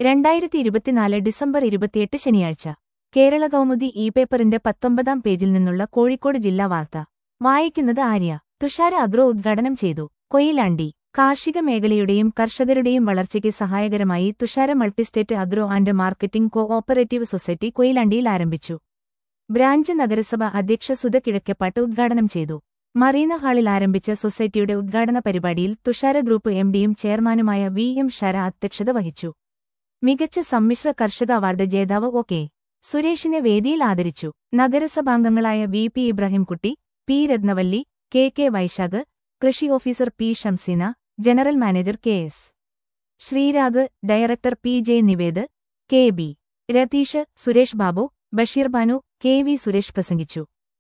രണ്ടായിരത്തി ഇരുപത്തിനാല് ഡിസംബർ ഇരുപത്തിയെട്ട് ശനിയാഴ്ച കേരള കൗമുദി ഇ പേപ്പറിന്റെ പത്തൊമ്പതാം പേജിൽ നിന്നുള്ള കോഴിക്കോട് ജില്ലാ വാർത്ത വായിക്കുന്നത് ആര്യ തുഷാര അഗ്രോ ഉദ്ഘാടനം ചെയ്തു കൊയിലാണ്ടി കാർഷിക മേഖലയുടെയും കർഷകരുടെയും വളർച്ചയ്ക്ക് സഹായകരമായി Thushara multistate agro and marketing co operative society കൊയിലാണ്ടിയിൽ ആരംഭിച്ചു ബ്രാഞ്ച് നഗരസഭ അധ്യക്ഷ സുധ കിഴക്കെപ്പാട്ട് ഉദ്ഘാടനം ചെയ്തു മറീന ഹാളിൽ ആരംഭിച്ച സൊസൈറ്റിയുടെ ഉദ്ഘാടന പരിപാടിയിൽ തുഷാര ഗ്രൂപ്പ് എംഡിയും ചെയർമാനുമായ വി എം ഷര അധ്യക്ഷത വഹിച്ചു മികച്ച സമ്മിശ്ര കർഷക അവാർഡ് ജേതാവ് ഒ കെ സുരേഷിനെ വേദിയിൽ ആദരിച്ചു നഗരസഭാംഗങ്ങളായ V P Ibrahimkutty P Rathnavalli K K Vaishakh കൃഷി officer P Shamseena general manager K S Sreerag director P J Nived K B Ratheesh Suresh Babu Basheer Banu K V Suresh പ്രസംഗിച്ചു